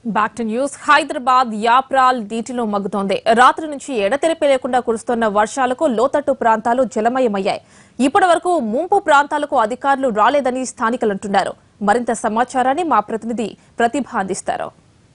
Back to news Hyderabad Yapral నీటిలో మగ్గుతోంది రాత్రి నుంచి ఎడతెరిపి లేకుండా కురుస్తున్న వర్షాలకు లోతట్టు ప్రాంతాలు జలమయమయ్యాయి ఇప్పటి వరకు ముంపు ప్రాంతాలకు అధికారులు రాలేదని స్థానికులు అంటున్నారు మరింత సమాచారాన్ని మా ప్రతినిధి ప్రతిభ అందిస్తారు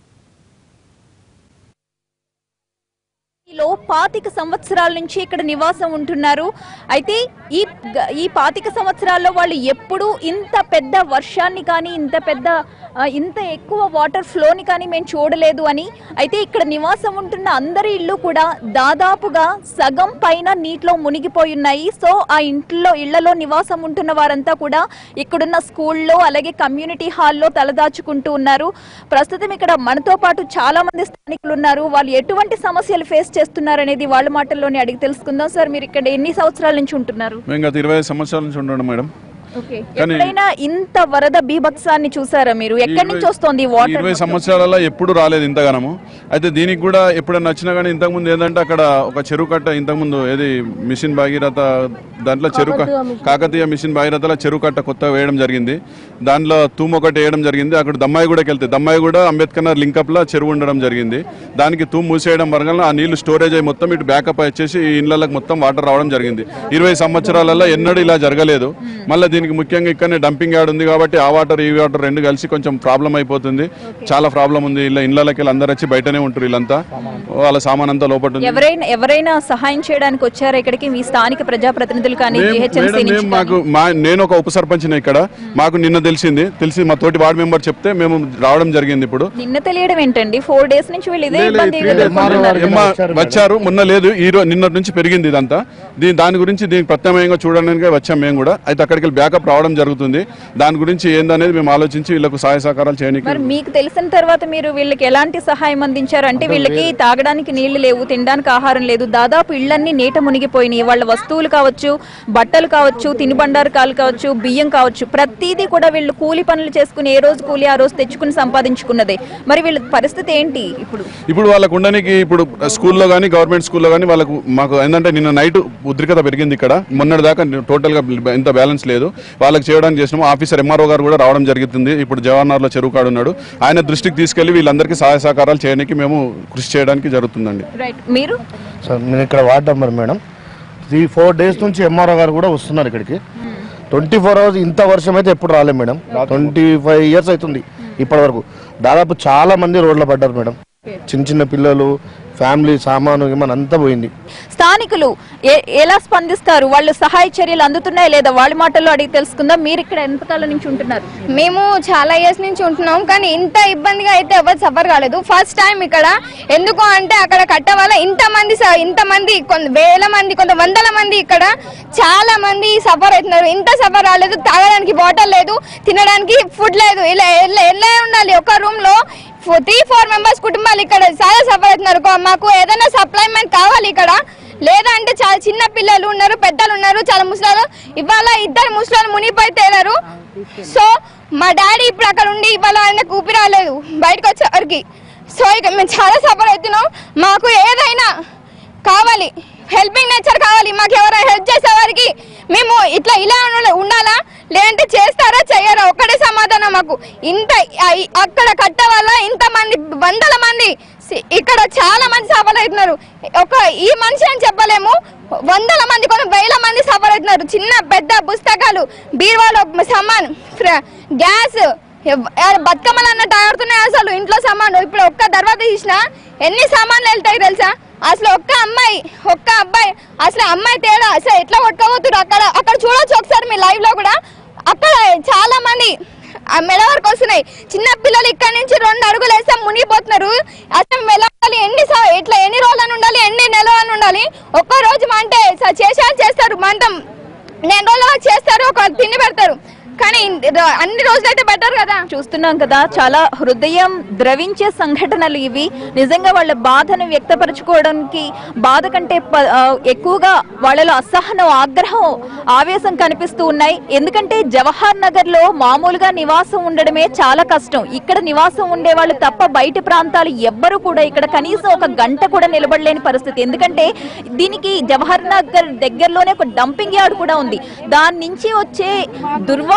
లో పాతిక సంవత్సరాల నుంచి ఇక్కడ నివాసం ఉంటున్నారు అయితే ఈ గ- ఈ పాతిక సంవత్సరాల్లో వాళ్ళు ఎప్పుడూ ఇంత పెద్ద వర్షాన్ని కానీ ఇంత పెద్ద ఆ, ఇంత ఎక్కువ వాటర్ ఫ్లోని కానీ మేము చూడలేదు అని అయితే ఇక్కడ నివాసం ఉంటున్న అందరి ఇళ్ళు కూడా దాదాపుగా సగం పైన నీటిలో మునిగిపోయి ఉన్నాయి సో ఆ ఇంట్లో ఇళ్లలో నివాసం ఉంటున్న వారంతా కూడా ఇక్కడున్న స్కూల్లో అలాగే కమ్యూనిటీ హాల్లో తలదాచుకుంటూ ఉన్నారు ప్రస్తుతం ఇక్కడ మనతో పాటు చాలా మంది స్థానికులు ఉన్నారు వాళ్ళు ఎటువంటి సమస్యలు ఫేస్ చేస్తున్నారు అనేది వాళ్ళ మాటల్లోనే అడిగి తెలుసుకుందాం సార్ మీరు ఇక్కడ ఎన్ని సంవత్సరాల నుంచి ఉంటున్నారు మేము గత ఇరవై ఐదు సంవత్సరాల నుంచి ఉంటున్నాం మేడం ఓకే కానీ- ఎప్పుడైనా ఇంత వరద బీభత్సాన్ని చూసారా మీరు ఎక్కడి నుంచి వస్తుంది ఈ వాటర్ ఇరవై సంవత్సరాలలో ఎప్పుడు రాలేదు ఇంతగానము అయితే దీనికి కూడా ఎప్పుడైనా వచ్చినా కానీ ఇంతకుముందు ఏంటంటే అక్కడ ఒక చెరువు కట్ట ఇంతకుముందు ఏది మిషన్ భాగీరథ దాంట్లో చెరువు క- కాకతీయ మిషన్ భాగీరథలో చెరువు కట్ట కొత్తగా వేయడం జరిగింది దాంట్లో తూము ఒకటి వేయడం జరిగింది అక్కడ దమ్మాయి కూడా వెళ్తే దమ్మాయి కూడా అంబేద్కర్ నగర్ లింకప్లో చెరువు ఉండడం జరిగింది దానికి తూము మూసేయడం వల్ల ఆ నీళ్లు స్టోరేజ్ అయ్యి మొత్తం ఇటు బ్యాకప్ వచ్చేసి ఈ ఇళ్లకు మొత్తం వాటర్ రావడం జరిగింది ఇరవై సంవత్సరాలలో ఎన్నడూ ఇలా జరగలేదు మళ్ళీ దీనికి ముఖ్యంగా ఇక్కడనే డంపింగ్ యార్డ్ ఉంది కాబట్టి ఆ వాటర్ ఈ వాటర్ రెండు కలిసి కొంచెం ప్రాబ్లం అయిపోతుంది చాలా ప్రాబ్లం ఉంది ఇలా ఇళ్ళకి వెళ్ళి అందరు వచ్చి బయటనే ఉంటారు వీళ్ళంతా వాళ్ళ సామాన్ అంతా లోపల ఉంది ఎవరైనా ఎవరైనా సహాయం చేయడానికి వచ్చారా ఇక్కడికి మీ స్థానిక ప్రజాప్రతినిధులు కానీ మేం- జిహెచ్ఎంసీ మేడం, నుంచి మేము మాకు మా నేను ఒక ఉప సర్పంచ్ని ఇక్కడ మాకు నిన్న తెలిసింది తెలిసి మా తోటి వార్డు మెంబర్ చెప్తే మేము రావడం జరిగింది ఇప్పుడు నిన్న తెలియడం ఏంటండి ఫోర్ డేస్ నుంచి వీళ్ళు ఇదే లే, లే, ఇబ్బంది త్రీ డేస్ ఎదుర్కొంటున్నారు ఎమ్మ వచ్చారు మొన్న లేదు ఈ రోజు నిన్నటి నుంచి పెరిగింది ఇదంతా దీని దాని గురించి దీనికి ప్రత్యామ్నాయంగా చూడడానికి వచ్చాం మేము కూడా అయితే అక్కడికి వెళ్ళి బ్యాకప్ రావడం జరుగుతుంది దాని గురించి ఏందనేది మేము ఆలోచించి వీళ్ళకు సహాయ సహకారాలు చేయడానికి మరి మీకు తెలిసిన తర్వాత మీరు వీళ్ళకి ఎలాంటి సహాయం అందించారు అంటే వీళ్ళకి తాగడానికి నీళ్లు లేవు తినడానికి ఆహారం లేదు దాదాపు ఇళ్ళన్నీ నీట మునిగిపోయినాయి వాళ్ళ వస్తువులు కావచ్చు బట్టలు కావచ్చు తినుబండారకాలు కావచ్చు బియ్యం కావచ్చు ప్రతిదీ కూడా వీళ్ళు కూలి పనులు చేసుకుని ఏ రోజు కూలి ఆ రోజు తెచ్చుకుని సంపాదించుకున్నదే మరి వీళ్ళ పరిస్థితి ఏంటి ఇప్పుడు ఇప్పుడు వాళ్ళకు ఉండడానికి ఇప్పుడు స్కూల్లో కానీ గవర్నమెంట్ స్కూల్లో కానీ వాళ్ళకు మాకు ఏంటంటే నిన్న నైట్ ఉద్రిక్తత పెరిగింది ఇక్కడ మొన్నటి దాకా టోటల్గా ఎంత బ్యాలెన్స్ లేదు వాళ్ళకి చేయడానికి చేసినాము ఆఫీసర్ ఎంఆర్ఓ గారు కూడా రావడం జరుగుతుంది ఇప్పుడు జవహర్నగర్లో చెరువు కాడు ఉన్నాడు ఆయన దృష్టికి తీసుకెళ్లి వీళ్ళందరికీ సహాయ సహకారాలు చేయడానికి మేము కృషి చేయడానికి జరుగుతుందండి రైట్ మీరు సార్ నేను ఇక్కడ ward number madam three four days నుంచి ఎంఆర్ఓ గారు కూడా వస్తున్నారు ఇక్కడికి ట్వంటీ ఫోర్ అవర్స్ ఇంత వర్షం అయితే ఎప్పుడు రాలేదు మేడం ట్వంటీ ఫైవ్ ఇయర్స్ అవుతుంది ఇప్పటి వరకు దాదాపు చాలా మంది రోడ్ల పడ్డారు మేడం చిన్న చిన్న పిల్లలు ఫ్యామిలీ సామాను ఏమన్నా అంతా పోయింది స్థానికులు ఏ- ఎలా స్పందిస్తారు వాళ్ళు సహాయ చర్యలు అందుతున్నాయా లేదా వాళ్ళ మాటల్లో అడిగి తెలుసుకుందాం మీరు ఇక్కడ ఎంతకాలం నుంచి ఉంటున్నారు మేము చాలా ఇయర్స్ నుంచి ఉంటున్నాం కానీ ఇంత ఇబ్బందిగా అయితే ఎవరు సఫర్ కాలేదు ఫస్ట్ టైం ఇక్కడ ఎందుకు అంటే అక్కడ కట్ట వల్ల ఇంత మంది స- ఇంత మంది కొంత వేల మంది కొంత వందల మంది ఇక్కడ చాలా మంది సఫర్ అవుతున్నారు ఇంత సఫర్ రాలేదు తాగడానికి బాటిల్ లేదు తినడానికి ఫుడ్ లేదు ఇలా ఎలా ఎలా ఉండాలి ఒక రూమ్ లో త్రీ ఫోర్ మెంబర్స్ కుటుంబాలు ఇక్కడ చాలా సఫర్ అవుతున్నారు కొ- మాకు ఏదైనా సప్లైమెంట్ కావాలి ఇక్కడ లేదా అంటే చాలా చిన్న పిల్లలు ఉన్నారు పెద్దలు ఉన్నారు చాలా ముసలాలు ఇవాళ ఇద్దరు ముసలాలు మునిగిపోయి తేలారు సో మా డాడీ ఇప్పుడు అక్కడ ఉండి ఇవాళ ఆయనకు ఊపి రాలేదు బయటకు వచ్చేవారికి సో ఇక మేము చాలా సఫర్ అవుతున్నాం మాకు ఏదైనా కావాలి హెల్పింగ్ నేచర్ కావాలి మాకు ఎవరైనా హెల్ప్ చేసేవారికి మేము ఇట్లా ఇలా ఉండాల- ఉండాలా లేదంటే చేస్తారా చెయ్యరా ఒక్కడే సమాధానం మాకు ఇంత ఐ- అక్కడ కట్ట వల్ల ఇంత మంది వందల మంది సి- ఇక్కడ చాలా మంది సఫర్ అవుతున్నారు ఒక ఈ మనిషి అని చెప్పలేము వందల మంది కొన్ని వేల మంది సఫర్ అవుతున్నారు చిన్న పెద్ద పుస్తకాలు బీరువాలో సామాన్ ఫ్ర- గ్యాస్ ఎవ్- ఆ బతుకమ్మలు అన్నట్టు ఆడుతున్నాయి అసలు ఇంట్లో సామాను ఇప్పుడు ఒక్క తర్వాత తీసిన ఎన్ని సామాన్లు వెళ్తాయి తెలుసా అసలు ఒక్క అమ్మాయి ఒక్క అబ్బాయి అసలు అమ్మాయి తేడా అసలు ఎట్లా కొట్టుకోబోతున్నారు అక్కడ అక్కడ చూడొచ్చు ఒకసారి మీ లైవ్ లో కూడా అక్కడ చాలా మంది ఆ మెడ వరకు వస్తున్నాయి చిన్న పిల్లలు ఇక్కడ నుంచి రెండు అడుగులు వేస్తే మునిగిపోతున్నారు అసలు మెలవాలి ఎన్ని సా- ఇట్లా ఎన్ని రోజులు అని ఉండాలి ఎన్ని నెలలు అని ఉండాలి ఒక్క రోజు అంటే స- చేసేది చేస్తారు మంతం నేను రోజులు వరకు చేస్తారు ఒక తిండి పెడతారు కానీ ఇన్- ర- అన్ని రోజులు అయితే బెటర్ కదా చూస్తున్నాం కదా చాలా హృదయం ద్రవించే సంఘటనలు ఇవి నిజంగా వాళ్ళ బాధను వ్యక్తపరచుకోవడానికి బాధ కంటే ప- ఆ, ఎక్కువగా వాళ్ళలో అసహనం ఆగ్రహం ఆవేశం కనిపిస్తూ ఉన్నాయి ఎందుకంటే జవహర్ నగర్ లో మామూలుగా నివాసం ఉండడమే చాలా కష్టం ఇక్కడ నివాసం ఉండే వాళ్ళు తప్ప బయట ప్రాంతాలు ఎవ్వరు కూడా ఇక్కడ కనీసం ఒక గంట కూడా నిలబడలేని పరిస్థితి ఎందుకంటే దీనికి జవహర్ నగర్ దగ్గరలోనే ఒక డంపింగ్ యార్డ్ కూడా ఉంది దాని నుంచి వచ్చే దుర్వాసన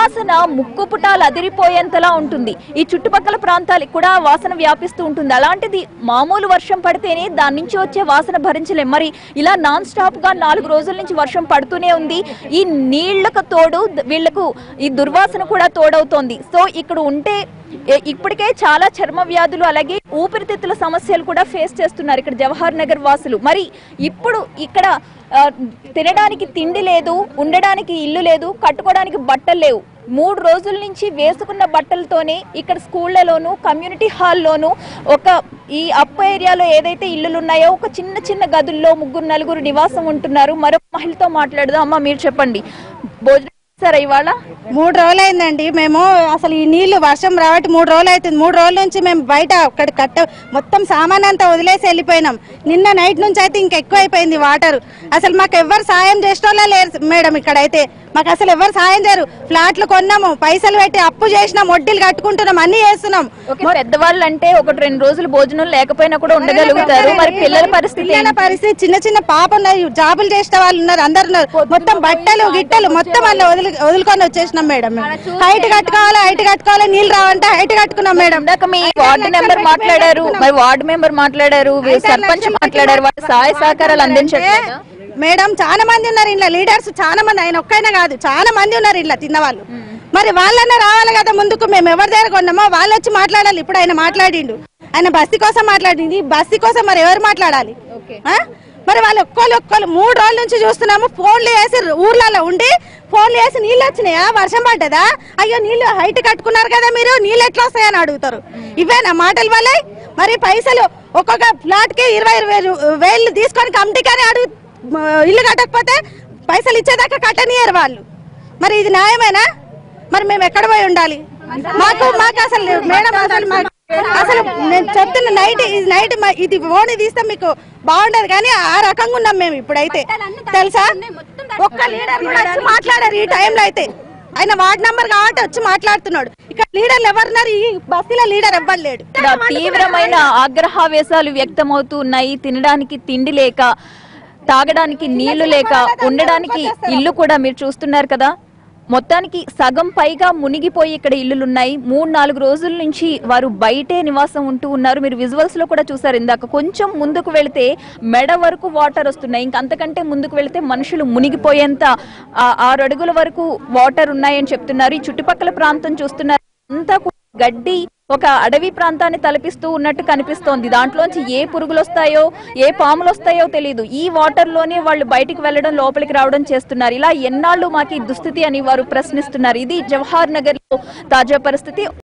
దుర్వాసన ముక్కుపుటాలు అదిరిపోయేంతలా ఉంటుంది ఈ చుట్టుపక్కల ప్రాంతాలకు కూడా ఆ వాసన వ్యాపిస్తూ ఉంటుంది అలాంటిది మామూలు వర్షం పడితేనే దాని నుంచి వచ్చే వాసన భరించలేం మరి ఇలా నాన్ స్టాప్ గా నాలుగు రోజుల నుంచి వర్షం పడుతూనే ఉంది ఈ నీళ్లకు తోడు ద- వీళ్లకు ఈ దుర్వాసన కూడా తోడవుతోంది సో ఇక్కడ ఉంటే ఏ- ఇప్పటికే చాలా చర్మ వ్యాధులు అలాగే ఊపిరితిత్తుల సమస్యలు కూడా ఫేస్ చేస్తున్నారు ఇక్కడ జవహర్ నగర్ వాసులు మరి ఇప్పుడు ఇక్కడ ఆ, తినడానికి తిండి లేదు ఉండడానికి ఇల్లు లేదు కట్టుకోవడానికి బట్టలు లేవు మూడు రోజుల నుంచి వేసుకున్న బట్టలతోనే ఇక్కడ స్కూళ్లలోను కమ్యూనిటీ హాల్లోను ఒక ఈ అప్ ఏరియాలో ఏదైతే ఇల్లులు ఉన్నాయో ఒక చిన్న చిన్న గదుల్లో ముగ్గురు నలుగురు నివాసం ఉంటున్నారు మరొక మహిళతో మాట్లాడదాం అమ్మ మీరు చెప్పండి భోజనం చేశారా ఇవాళ మూడు రోజులు అయిందండి మేము అసలు ఈ నీళ్లు వర్షం రావట్టి మూడు రోజులు అవుతుంది మూడు రోజుల నుంచి మేము బయట అక్కడ కట్ట మొత్తం సామాన్ అంతా వదిలేసి వెళ్ళిపోయినాం నిన్న నైట్ నుంచి అయితే ఇంకా ఎక్కువ అయిపోయింది వాటర్ అసలు మాకు ఎవరు సాయం చేసేటోళ్ళే లేరు మేడం ఇక్కడ అయితే మాకు అసలు ఎవరు సాయం చేయరు ఫ్లాట్లు కొన్నాము పైసలు పెట్టి అప్పు చేసినాం వడ్డీలు కట్టుకుంటున్నాం అన్ని చేస్తున్నాం ఓకే పెద్దవాళ్ళు అంటే ఒకటి రెండు రోజులు భోజనం లేకపోయినా కూడా ఉండగలుగుతారు మరి పిల్లల పరిస్థితి పిల్లల ఏంటి? పరిస్థితి చిన్న చిన్న పాప ఉన్నాయి జాబులు చేసే వాళ్ళు ఉన్నారు అందరు ఉన్నారు మొత్తం బట్టలు గిట్టలు మొత్తం వాళ్ళు వదిలి వదులుకొని వచ్చేసినాం మేడం మేము. హైట్ కట్టుకోవాలి హైట్ కట్టుకోవాలి నీళ్ళు రావంటే హైట్ కట్టుకున్నాం మేడం ఇందాక మీ వార్డు మెంబర్ మాట్లాడారు మరి వార్డు మెంబర్ మాట్లాడారు వీ- సర్పంచ్ మాట్లాడారు వాళ్ళ సహాయ సహకారాలు అందించట్లేదా మేడం చాలా మంది ఉన్నారు ఇంట్లో లీడర్స్ చాలా మంది ఆయన ఒక్కైనా కాదు చాలా మంది ఉన్నారు ఇంట్లో తిన్నవాళ్ళు మరి వాళ్ళన్నా రావాలి కదా ముందుకు మేము ఎవరి దగ్గర కొన్నామో వాళ్ళు వచ్చి మాట్లాడాలి ఇప్పుడు ఆయన మాట్లాడిండు ఆయన బస్తీ కోసం మాట్లాడింది బస్తీ కోసం మరి ఎవరు మాట్లాడాలి ఆ? మరి వాళ్ళు ఒక్కళ్ళు ఒక్కళ్ళు మూడు రోజుల నుంచి చూస్తున్నాము ఫోన్లు వేసి ఊర్లలో ఉండి ఫోన్లు వేసి నీళ్ళు వచ్చినాయా వర్షం పడ్డదా అయ్యో నీళ్ళు హైట్ కట్టుకున్నారు కదా మీరు నీళ్ళు ఎట్లా వస్తాయని అడుగుతారు ఇవేనా మాటలు వాళ్ళే మరి పైసలు ఒక్కొక్క ఫ్లాట్ కి ఇరవై ఇరవై వేలు తీసుకొని కమిటీకని అడుగు మ, ఇల్లు కట్టకపోతే పైసలు ఇచ్చేదాకా కట్టనియరు వాళ్ళు మరి ఇది న్యాయమేనా మరి మేము ఎక్కడ పోయి ఉండాలి మాకు మాకు అసలు మేడం అసలు మాకు అసలు నేను చెప్తున్న నైట్ ఇది నైట్ మ- ఇది ఓని తీస్తే మీకు బాగుండదు కానీ ఆ రకంగా ఉన్నాం మేము ఇప్పుడైతే తెలుసా ఒక్క లీడర్ కూడా వచ్చి మాట్లాడారు ఈ టైంలో అయితే ఆయన వార్డ్ నంబర్ కాబట్టి వచ్చి మాట్లాడుతున్నాడు ఇక్కడ లీడర్లు ఎవరున్నారు ఈ బస్తీలో లీడర్ ఎవ్వరు లేడు ఇక్కడ తీవ్రమైన ఆగ్రహావేశాలు వ్యక్తమవుతూ ఉన్నాయి తినడానికి తిండి లేక తాగడానికి నీళ్లు లేక ఉండడానికి ఇల్లు కూడా మీరు చూస్తున్నారు కదా మొత్తానికి సగం పైగా మునిగిపోయి ఇక్కడ ఇల్లులున్నాయి మూడు నాలుగు రోజుల నుంచి వారు బయటే నివాసం ఉంటూ ఉన్నారు మీరు విజువల్స్ లో కూడా చూసారు ఇందాక కొంచెం ముందుకు వెళితే మెడ వరకు వాటర్ వస్తున్నాయి ఇంకంతకంటే ముందుకు వెళితే మనుషులు మునిగిపోయేంత ఆ ఆరు అడుగుల వరకు వాటర్ ఉన్నాయని చెప్తున్నారు ఈ చుట్టుపక్కల ప్రాంతం చూస్తున్నారు అంతా కూడా గడ్డి ఒక అడవి ప్రాంతాన్ని తలపిస్తూ ఉన్నట్టు కనిపిస్తోంది దాంట్లోంచి ఏ పురుగులు వస్తాయో ఏ పాములు వస్తాయో తెలియదు ఈ వాటర్ లోనే వాళ్ళు బయటికి వెళ్ళడం లోపలికి రావడం చేస్తున్నారు ఇలా ఎన్నాళ్ళు మాకు ఈ దుస్థితి అని వారు ప్రశ్నిస్తున్నారు ఇది జవహర్ నగర్ లో తాజా పరిస్థితి